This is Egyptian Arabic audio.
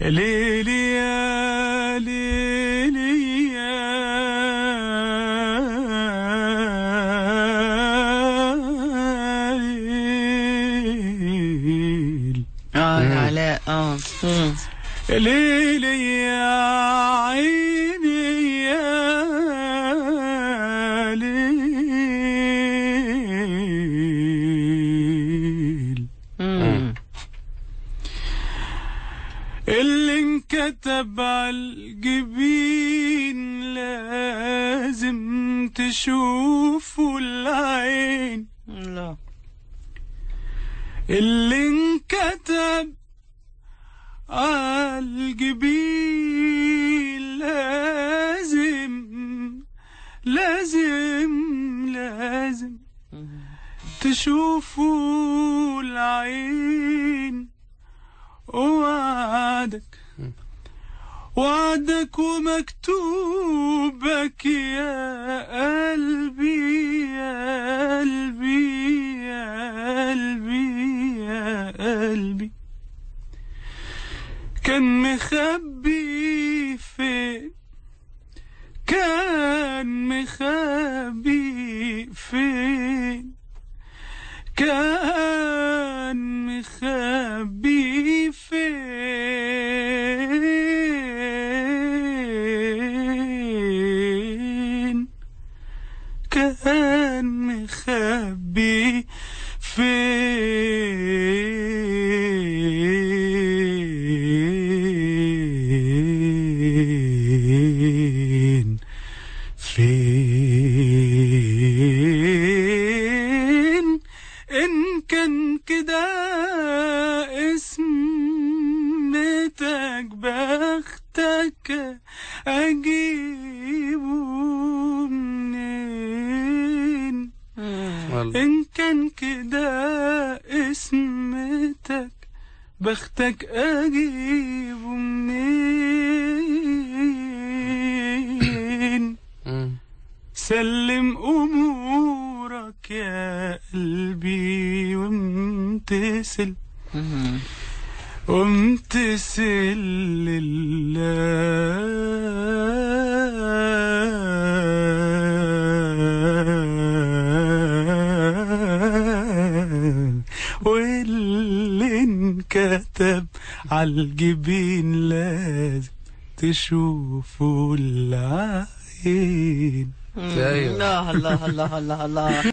ليلي يا ليلي يا ليل اه يا علاء اه مم. ليلي يا عيني يا ليل مم. اللي انكتب عالجبين لازم تشوفه العين لا اللي انكتب عالجبين لازم لازم لازم تشوفوا العين وعدك وعدك ومكتوبك يا قلبي يا قلبي يا قلبي يا قلبي كان مخبي فين كان مخبي فين كان مخبي فين كان مخبي فين فين إن كان كده اسمتك بختك أجيبه منين والله إن كان كده اسمتك بختك أجيبه منين مم. سلم أمورك يا قلبي وامتثل مم. وامتثل لله واللي انكتب عالجبين لازم تشوفوا العين أيوة. الله الله الله الله الله